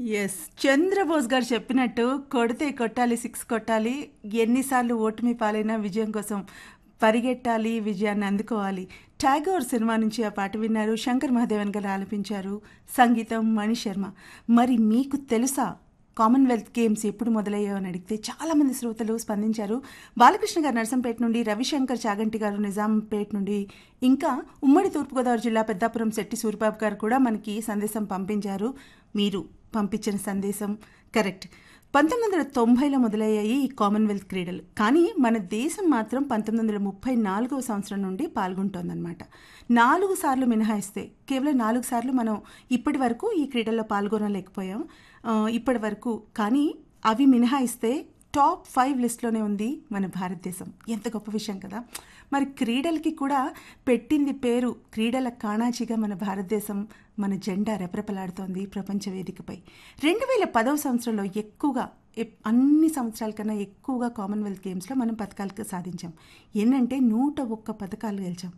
yes Chandrabose గారు చెప్పినట్టు కొడితే కొట్టాలి సిక్స్ కొట్టాలి ఎన్నిసార్లు ఓటమి పాలైనా విజయం కోసం పరిగెట్టాలి విజయాన్ని అందుకోవాలి ట్యాగోర్ సినిమా నుంచి ఆ పాట విన్నారు శంకర్ మహాదేవన్ గారు ఆలపించారు సంగీతం మణి శర్మ మరి మీకు తెలుసా కామన్వెల్త్ గేమ్స్ ఎప్పుడు మొదలయ్యాయో అని అడిగితే చాలామంది శ్రోతలు స్పందించారు బాలకృష్ణ గారు నర్సంపేట నుండి రవిశంకర్ చాగంటి గారు నిజాంపేట నుండి ఇంకా ఉమ్మడి తూర్పుగోదావరి జిల్లా పెద్దాపురం శెట్టి సూరిబాబు గారు కూడా మనకి సందేశం పంపించారు మీరు పంపించిన సందేశం కరెక్ట్ పంతొమ్మిది వందల తొంభైలో మొదలయ్యాయి ఈ కామన్వెల్త్ క్రీడలు కానీ మన దేశం మాత్రం పంతొమ్మిది వందల ముప్పై నాలుగవ సంవత్సరం నుండి పాల్గొంటోందన్నమాట నాలుగు సార్లు మినహాయిస్తే కేవలం నాలుగు సార్లు మనం ఇప్పటి వరకు ఈ క్రీడల్లో పాల్గొనలేకపోయాం ఆ, ఇప్పటి వరకు కానీ అవి మినహాయిస్తే టాప్ ఫైవ్ లిస్ట్లోనే ఉంది మన భారతదేశం ఎంత గొప్ప విషయం కదా మరి క్రీడలకి కూడా పెట్టింది పేరు క్రీడల కాణాచిగా మన భారతదేశం మన జెండా రెపరెపలాడుతోంది ప్రపంచ వేదికపై రెండు వేల పదవ సంవత్సరంలో ఎక్కువగా ఎప్- అన్ని సంవత్సరాల కన్నా ఎక్కువగా కామన్వెల్త్ గేమ్స్లో మనం పథకాలు సాధించాం ఏంటంటే నూట ఒక్క పథకాలు గెలిచాం